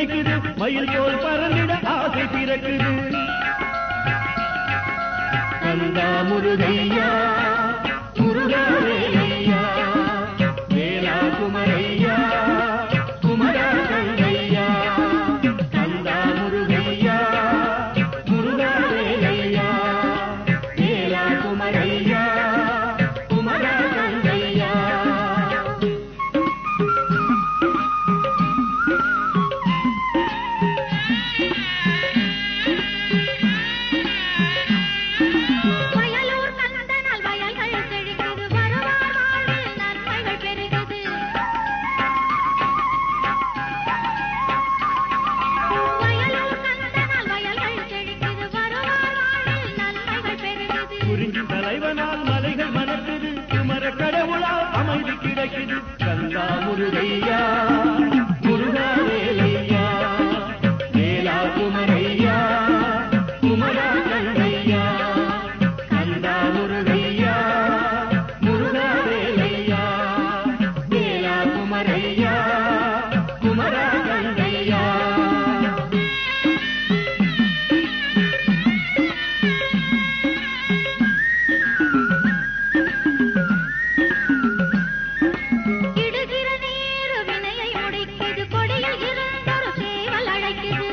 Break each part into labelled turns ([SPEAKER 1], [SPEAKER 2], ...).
[SPEAKER 1] நினைக்குது மயில் போல் பறந்திட ஆசை பிறக்குது கந்தா முருகையா முருகாவேலையா வேலா குமரையா குமரா கங்கையா கந்தா முருகையா முருகாவேலையா வேலா குமரையா குமரா கங்கையா
[SPEAKER 2] வயலூர் கந்தனால் வயல்கள் செழிக்குது வருவார் வாழ்வில் நன்மைகள் பெருகுது வயலூர் கந்தனால் வயல்கள் செழிக்குது வருவார் வாழ்வில் நன்மைகள் பெருகுது
[SPEAKER 1] குறிஞ்சி தலைவனால் மலைகள் மணக்குது குமர கடவுளால் அமைதி கிடைக்குது கந்தா முருகையா முருகா வேலையா வேலா குமரையா குமரா கண்ணையா கந்தா முருகையா முருகா வேலையா வேலா குமரையா குமரா கண்ணையா
[SPEAKER 2] இடுகிற நீரு வினையை முடிக்குது கொடியில் இருந்தொரு சேவல் அழைக்குது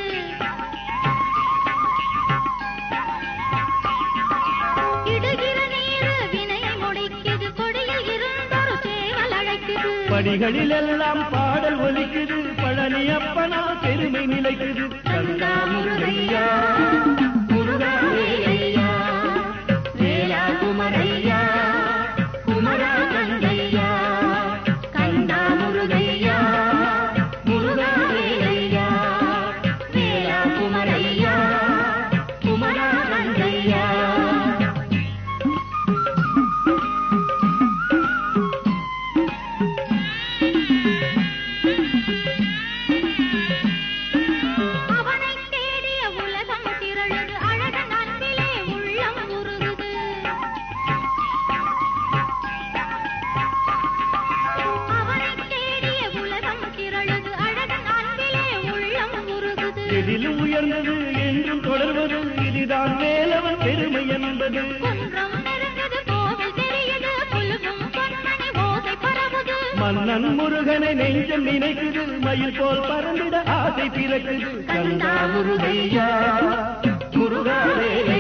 [SPEAKER 2] இடுகிற நீரு வினையை முடிக்குது கொடியில் இருந்தொரு சேவல் அழைக்குது
[SPEAKER 1] படிகளில் எல்லாம் பாடல் ஒலிக்குது பழனி அப்பனா பெருமை நிலைக்குது கந்தா முருகையா முருகா வேலையா வேலா குமரையா குமரா கந்தையா கந்தா முருகையா முருகா வேலையா வேலா குமரையா குமரா கந்தையா
[SPEAKER 2] அவனை தேடிய உலகம் திரழுது அழகன் அன்பிலே உள்ளம் உருகுது அவனை தேடிய உலகம் திரழுது அழகன் அன்பிலே உள்ளம் உருகுது
[SPEAKER 1] எதிலும் உயர்ந்தது என்றும் தொடர்வது இதுதான் வேலவன் பெருமை என்பது
[SPEAKER 2] குன்றம் நெருங்குது கோவில் தெரியுது புல்லும் பொன்மணி ஓசை பரவுது
[SPEAKER 1] மன்னன் முருகனை நெஞ்சம் நினைக்குது மயில் போல் பறந்திட ஆசை பிறக்குது கந்தா முருகையா முருகா வேலை